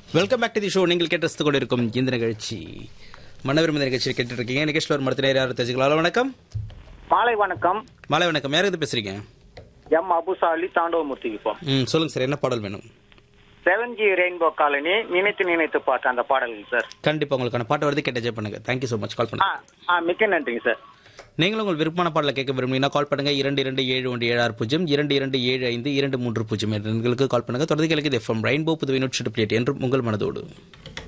welcome back to the show நீங்கள் கேட்டு கொண்டிருக்கும் இந்த நிகழ்ச்சி மனவிரும்ப நிகழ்ச்சியை கேட்டுட்டு இருக்கீங்க நிகழ்ச்சியில் ஒரு மரத்தினர் யாரும் தெரிஞ்சுக்கலாம் வணக்கம் மாலை வணக்கம் மாலை வணக்கம் யார் இது பேசுறீங்க எம் அபுசாலி தாண்டவமூர்த்திக்கு இப்போ ம் சொல்லுங்க சார் என்ன பாடல் வேணும் செவன் ஜி ரெயின்போ காலனி நினைத்து நினைத்து பார்த்த அந்த பாடல்கள் சார் கண்டிப்பா உங்களுக்கான பாட்டு வருது கேட்டு என்ஜாய் பண்ணுங்க தேங்க்யூ ஸோ மச் கால் ஆ பண்ணுங்க ஆ மிக்க நன்றிங்க சார் நீங்களும் உங்கள் விருப்பமான பாடலை கேட்க விரும்புனீங்கன்னா கால் பண்ணுங்க இரண்டு இரண்டு ஏழு ஒன்று ஏழு ஆறு பூஜ்ஜியம் இரண்டு இரண்டு ஏழு ஐந்து இரண்டு மூன்று பூஜ்ஜியம் என்ற எண்களுக்கு கால் பண்ணுங்க தொடர்ந்து கேளுக்கு எஃப்எம் ரெயின்போ புதுவை நூற்றி எட்டு என்றும் உங்கள் மனதோடு